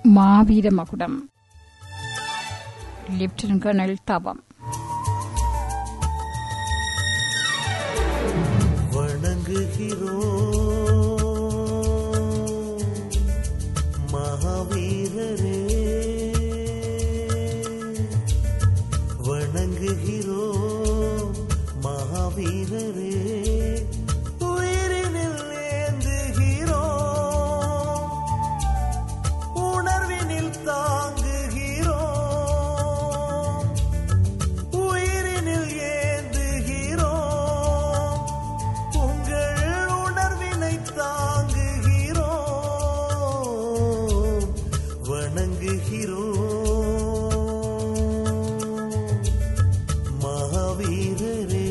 மாவீர மகுடம் lieutenant colonel தவம் வணங்குகிறோம் மகாவீரரே வணங்குகிறோம் மகாவீரரே உயிரினில் ஏந்துகிறோம் உணர்வினில் தாங்குகிறோம் உயிரினில் ஏந்துகிறோம் உங்கள் உணர்வினை தாங்குகிறோம் வணங்குகிறோம் மகாவீரரே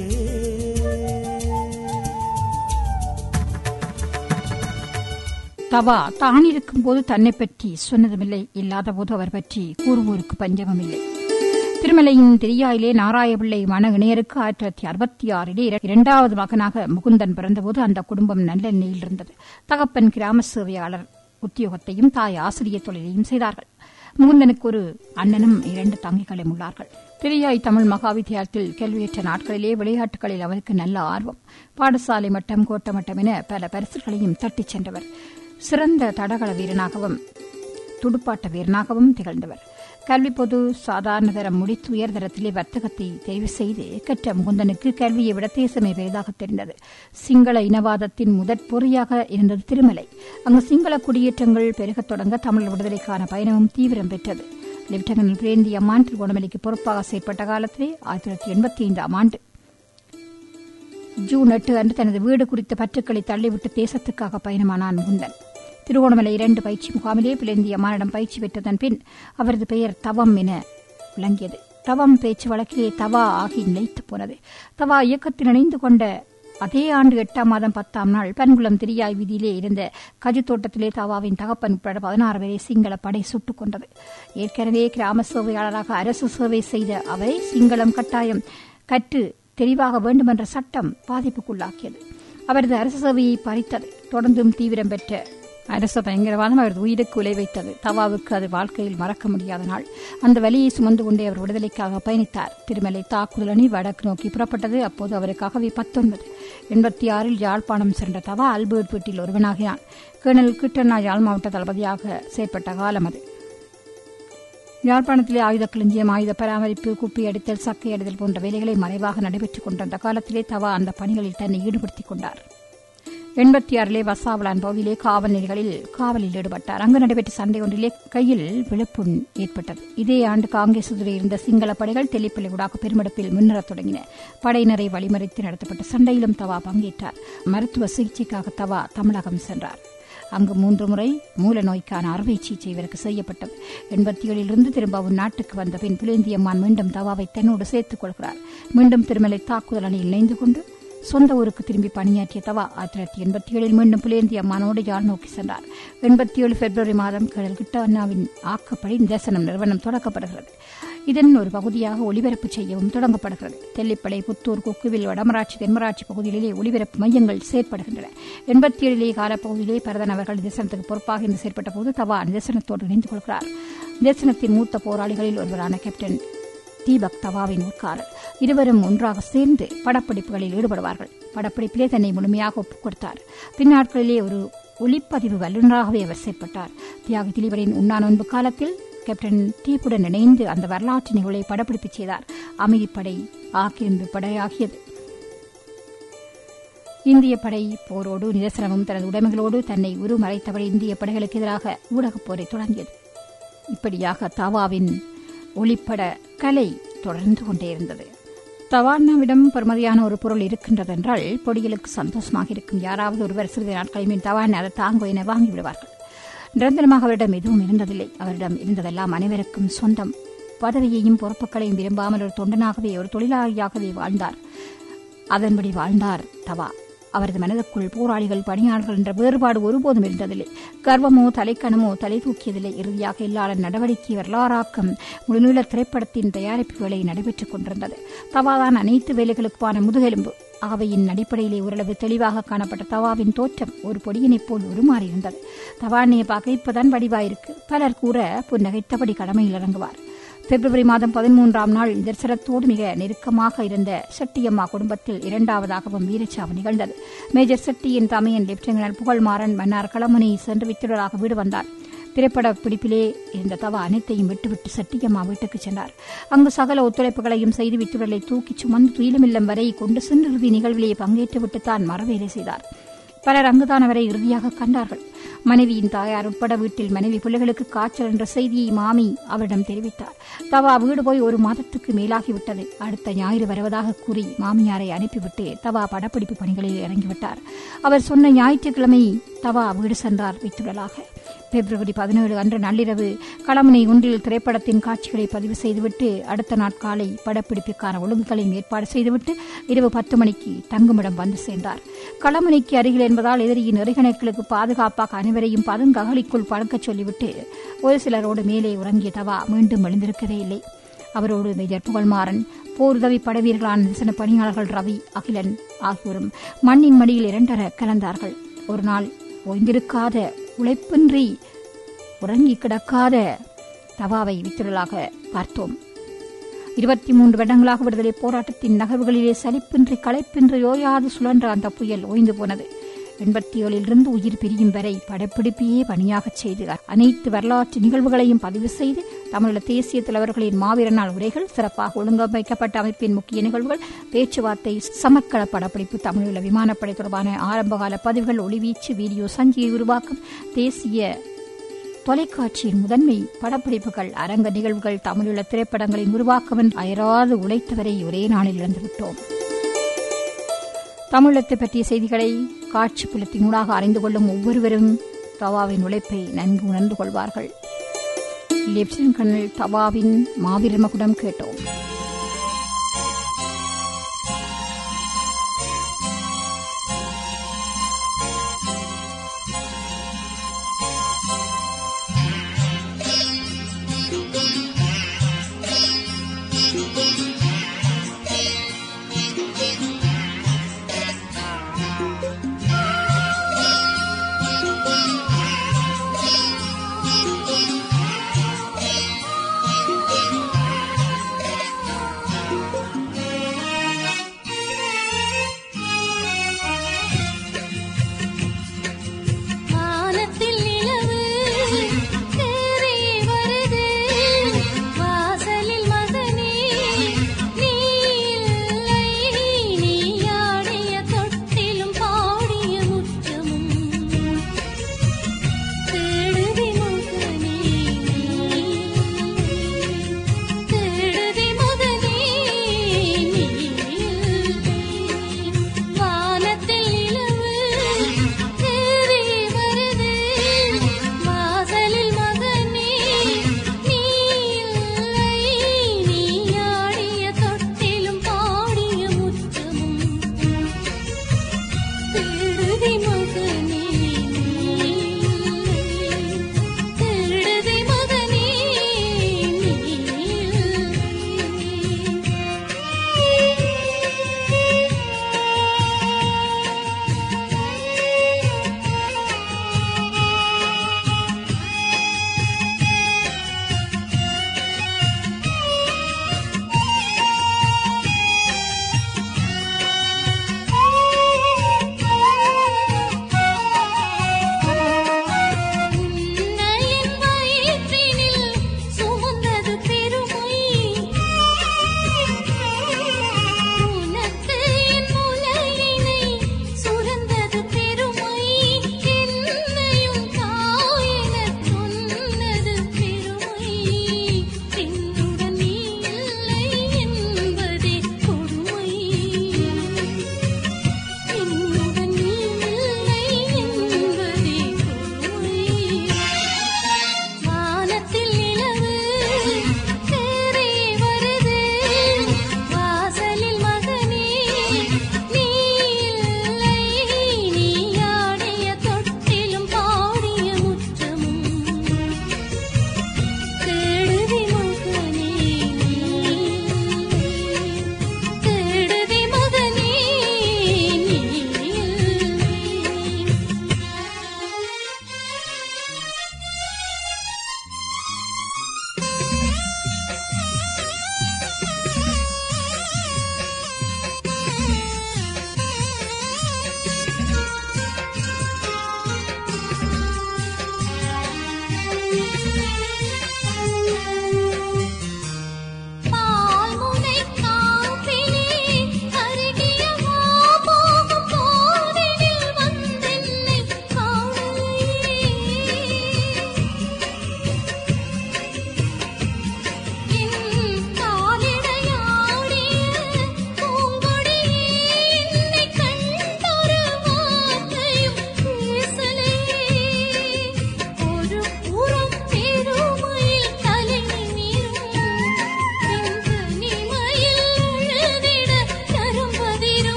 தவா தான் இருக்கும்போது தன்னை பற்றி சொன்னதுமில்லை இல்லாத போது அவர் பற்றி கூறுவோருக்கு பஞ்சமுமில்லை திருமலையின் திரியாயிலே நாராயபிள்ளை மன இணையருக்கு ஆயிரத்தி தொள்ளாயிரத்தி அறுபத்தி ஆறிலே இர- இரண்டாவது மகனாக முகுந்தன் பிறந்தபோது அந்த குடும்பம் நல்ல நிலையில் இருந்தது தகப்பன் கிராம சேவையாளர் உத்தியோகத்தையும் தாய் ஆசிரியர் தொழிலையும் செய்தார்கள் முகுந்தனுக்கு ஒரு அண்ணனும் இரண்டு தங்கைகளும் உள்ளார்கள் திரியாய் தமிழ் மகாவித்தியாலயத்தில் கேள்வியற்ற நாட்களிலே விளையாட்டுகளில் அவருக்கு நல்ல ஆர்வம் பாடசாலை மட்டம் கோட்ட மட்டம் என பல பரிசுகளையும் தட்டிச் சென்றவர் சிறந்த தடகள வீரனாகவும் துடுப்பாட்ட வீரனாகவும் திகழ்ந்தவர் கல்வி பொது சாதாரண தரம் முடித்து உயர்தரத்திலே வர்த்தகத்தை தெரிவு செய்து கற்ற முகுந்தனுக்கு கல்வியை விட தேசமே பெரிதாக தெரிந்தது சிங்கள இனவாதத்தின் முதற் பொறியாக இருந்தது திருமலை அங்கு சிங்கள குடியேற்றங்கள் பெருகத் தொடங்க தமிழ் விடுதலைக்கான பயணமும் தீவிரம் பெற்றது லெப்டினன்ட் பிரேந்தி அம்மான் திருகோணமலைக்கு பொறுப்பாக செயற்பட்ட காலத்திலே ஆயிரத்தி தொள்ளாயிரத்தி எண்பத்தி ஐந்தாம் ஆண்டு ஜூன் எட்டு அன்று தனது வீடு குறித்த பற்றுக்களை தள்ளிவிட்டு தேசத்துக்காக பயணமானான் முகுந்தன் திருகோணமலை இரண்டு பயிற்சி முகாமிலே பிளேந்திய அம்மானிடம் பயிற்சி பெற்றதன் பின் அவரது பெயர் தவம் என விளங்கியது தவம் பேச்சு வழக்கிலே தவா ஆகி நிலைத்து போனது தவா இயக்கத்தில் இணைந்து கொண்ட அதே ஆண்டு எட்டாம் மாதம் பத்தாம் நாள் பன்குளம் திரியாய் வீதியிலே இருந்த கஜு தோட்டத்திலே தவாவின் தகப்பன் உட்பட பதினாறு பேரை சிங்கள படை சுட்டுக் கொண்டது ஏற்கனவே கிராம சேவையாளராக அரசு சேவை செய்த அவரை சிங்களம் கட்டாயம் கற்று தெரிவாக வேண்டுமென்ற சட்டம் பாதிப்புக்குள்ளாக்கியது அவரது அரசு சேவையை பறித்தது தொடர்ந்தும் தீவிரம் பெற்ற அரச பயங்கரவாதம் அவரது உயிருக்கு உலை வைத்தது தவாவுக்கு அது வாழ்க்கையில் மறக்க முடியாத நாள் அந்த வலியை சுமந்து கொண்டே அவர் விடுதலைக்காக பயணித்தார் திருமலை தாக்குதல் அணி வடக்கு நோக்கி புறப்பட்டது அப்போது அவருக்காகவே பத்தொன்பது எண்பத்தி ஆறில் யாழ்ப்பாணம் சென்ற தவா அல்பர்ட் வீட்டில் ஒருவனாகினான் கேர்னல் கிட்டண்ணா யாழ் மாவட்ட தளபதியாக செயற்பட்ட காலம் அது யாழ்ப்பாணத்திலே ஆயுத களஞ்சியம் ஆயுத பராமரிப்பு குப்பி அடித்தல் சக்கை அடித்தல் போன்ற வேலைகளை மறைவாக நடைபெற்றுக் கொண்டிருந்த காலத்திலே தவா அந்த பணிகளில் தன்னை ஈடுபடுத்திக் கொண்டார் எண்பத்தி ஆறிலே வசாவலான் பகுதியிலே காவல் நிலைகளில் காவலில் ஈடுபட்டார் அங்கு நடைபெற்ற சண்டை ஒன்றிலே கையில் விழுப்புண் ஏற்பட்டது இதே ஆண்டு காங்கிரஸ் எதிரே இருந்த சிங்கள படைகள் தெல்லிப்பள்ளி ஊடாக பெருமெடுப்பில் முன்னேறத் தொடங்கின படையினரை வழிமறித்து நடத்தப்பட்ட சண்டையிலும் தவா பங்கேற்றார் மருத்துவ சிகிச்சைக்காக தவா தமிழகம் சென்றார் அங்கு மூன்று முறை மூல நோய்க்கான அறுவை சிகிச்சை இவருக்கு செய்யப்பட்டது எண்பத்தி ஏழிலிருந்து திரும்பவும் நாட்டுக்கு வந்த பின் புலேந்தியம்மான் மீண்டும் தவாவை தன்னோடு சேர்த்துக் கொள்கிறார் மீண்டும் திருமலை தாக்குதல் அணியில் இணைந்து கொண்டு சொந்த ஊருக்கு திரும்பி பணியாற்றிய தவா ஆயிரத்தி தொள்ளாயிரத்தி எண்பத்தி ஏழில் மீண்டும் புலேந்தி அம்மானோடு யாழ் நோக்கி சென்றார் எண்பத்தி ஏழு பிப்ரவரி மாதம் கடல் கிட்ட அண்ணாவின் ஆக்கப்படி நிதர்சனம் நிறுவனம் தொடக்கப்படுகிறது இதன் ஒரு பகுதியாக ஒலிபரப்பு செய்யவும் தொடங்கப்படுகிறது தெல்லிப்பளை புத்தூர் கொக்குவில் வடமராட்சி தென்மராட்சி பகுதிகளிலே ஒலிபரப்பு மையங்கள் செயற்படுகின்றன எண்பத்தி ஏழிலே காலப்பகுதியிலே பரதன் அவர்கள் நிதர்சனத்துக்கு பொறுப்பாக இருந்து செயற்பட்ட போது தவா நிதர்சனத்தோடு இணைந்து கொள்கிறார் நிதர்சனத்தின் மூத்த போராளிகளில் ஒருவரான கேப்டன் தீபக் தவாவின் உட்காரர் இருவரும் ஒன்றாக சேர்ந்து படப்பிடிப்புகளில் ஈடுபடுவார்கள் படப்பிடிப்பிலே தன்னை முழுமையாக ஒப்புக் கொடுத்தார் பின்னாட்களிலே ஒரு ஒளிப்பதிவு வல்லுநராகவே அவர் செயற்பட்டார் தியாகி திலீபரின் உண்ணா நோன்பு காலத்தில் கேப்டன் தீப்புடன் இணைந்து அந்த வரலாற்று நிகழ்வை படப்பிடிப்பு செய்தார் அமைதிப்படை ஆக்கிரமிப்பு படை ஆகியது இந்திய படை போரோடு நிதர்சனமும் தனது உடைமைகளோடு தன்னை உருமறைத்தபடி இந்திய படைகளுக்கு எதிராக ஊடகப் போரை தொடங்கியது இப்படியாக தவாவின் ஒளிப்பட கலை தொடர்ந்து கொண்டே இருந்தது தவானாவிடம் பெருமதியான ஒரு பொருள் இருக்கின்றதென்றால் பொடிகளுக்கு சந்தோஷமாக இருக்கும் யாராவது ஒருவர் சிறிது நாட்களில் மீன் தவான் அதை தாங்கோ என வாங்கி விடுவார்கள் நிரந்தரமாக அவரிடம் எதுவும் இருந்ததில்லை அவரிடம் இருந்ததெல்லாம் அனைவருக்கும் சொந்தம் பதவியையும் பொறுப்புகளையும் விரும்பாமல் ஒரு தொண்டனாகவே ஒரு தொழிலாளியாகவே வாழ்ந்தார் அதன்படி வாழ்ந்தார் தவா அவரது மனதுக்குள் போராளிகள் பணியாளர்கள் என்ற வேறுபாடு ஒருபோதும் இருந்ததில்லை கர்வமோ தலைக்கணமோ தலை தூக்கியதில்லை இறுதியாக இல்லாத நடவடிக்கை வரலாறாக்கம் முழுநீள திரைப்படத்தின் தயாரிப்பு வேலை நடைபெற்றுக் கொண்டிருந்தது தவாதான் அனைத்து வேலைகளுக்குமான முதுகெலும்பு அவையின் அடிப்படையிலே ஓரளவு தெளிவாக காணப்பட்ட தவாவின் தோற்றம் ஒரு பொடியினைப் போல் உருமாறியிருந்தது தவானியை பார்க்க இப்பதான் வடிவாயிருக்கு பலர் கூற புன்னகைத்தபடி கடமையில் இறங்குவார் பிப்ரவரி மாதம் பதிமூன்றாம் நாள் தரிசனத்தோடு மிக நெருக்கமாக இருந்த செட்டியம்மா குடும்பத்தில் இரண்டாவதாகவும் வீரச்சாவு நிகழ்ந்தது மேஜர் செட்டியின் தமையன் லெப்டினன்ட் புகழ்மாறன் மன்னார் களமுனை சென்று வித்துடராக வீடு வந்தார் திரைப்பட பிடிப்பிலே இருந்த தவ அனைத்தையும் விட்டுவிட்டு சட்டியம்மா வீட்டுக்கு சென்றார் அங்கு சகல ஒத்துழைப்புகளையும் செய்து வித்துடலை தூக்கிச் சுமந்து துயிலுமில்லம் வரை கொண்டு சென்று இறுதி நிகழ்விலே பங்கேற்றுவிட்டு தான் மரவேலை செய்தார் பலர் அங்குதான் அவரை இறுதியாக கண்டார்கள் மனைவியின் தாயார் உட்பட வீட்டில் மனைவி பிள்ளைகளுக்கு காய்ச்சல் என்ற செய்தியை மாமி அவரிடம் தெரிவித்தார் தவா வீடு போய் ஒரு மாதத்துக்கு மேலாகிவிட்டது அடுத்த ஞாயிறு வருவதாக கூறி மாமியாரை அனுப்பிவிட்டு தவா படப்பிடிப்பு பணிகளில் இறங்கிவிட்டார் அவர் சொன்ன ஞாயிற்றுக்கிழமை தவா வீடு சென்றார் வித்துடலாக பிப்ரவரி பதினேழு அன்று நள்ளிரவு களமனை ஒன்றில் திரைப்படத்தின் காட்சிகளை பதிவு செய்துவிட்டு அடுத்த நாட்காலை படப்பிடிப்புக்கான ஒழுங்குகளையும் ஏற்பாடு செய்துவிட்டு இரவு பத்து மணிக்கு தங்குமிடம் வந்து சேர்ந்தார் களமனைக்கு அருகில் என்பதால் எதிரியின் நெறிகணைகளுக்கு பாதுகாப்பாக அனைவரையும் பதுங்ககலிக்குள் படுக்கச் சொல்லிவிட்டு ஒரு சிலரோடு மேலே உறங்கிய தவா மீண்டும் எழுந்திருக்கவே இல்லை அவரோடு மேஜர் புகழ்மாறன் போருதவி படவீர்களான நிசன பணியாளர்கள் ரவி அகிலன் ஆகியோரும் மண்ணின் மடியில் இரண்டர கலந்தார்கள் ஒரு நாள் ஓய்ந்திருக்காத உழைப்பின்றி உறங்கி கிடக்காத தவாவை வித்துடலாக பார்த்தோம் இருபத்தி மூன்று வருடங்களாக விடுதலை போராட்டத்தின் நகர்வுகளிலே சலிப்பின்றி களைப்பின்றி ஓயாது சுழன்ற அந்த புயல் ஓய்ந்து போனது எண்பத்தி ஏழிலிருந்து உயிர் பிரியும் வரை படப்பிடிப்பையே பணியாகச் செய்து அனைத்து வரலாற்று நிகழ்வுகளையும் பதிவு செய்து தமிழக தேசிய தலைவர்களின் மாவீர நாள் உரைகள் சிறப்பாக ஒழுங்கமைக்கப்பட்ட அமைப்பின் முக்கிய நிகழ்வுகள் பேச்சுவார்த்தை சமக்கள படப்பிடிப்பு தமிழீழ விமானப்படை தொடர்பான ஆரம்பகால பதிவுகள் ஒளிவீச்சு வீடியோ சஞ்சியை உருவாக்கும் தேசிய தொலைக்காட்சியின் முதன்மை படப்பிடிப்புகள் அரங்க நிகழ்வுகள் தமிழீழ திரைப்படங்களின் உருவாக்கம் அயராது உழைத்தவரை ஒரே நாளில் இழந்துவிட்டோம் தமிழத்தை பற்றிய செய்திகளை காட்சி புலத்தினூடாக அறிந்து கொள்ளும் ஒவ்வொருவரும் தவாவின் உழைப்பை நன்கு உணர்ந்து கொள்வார்கள் லெப்டினன்ட் கர்னல் தவாவின் மாவீரமகுடம் கேட்டோம்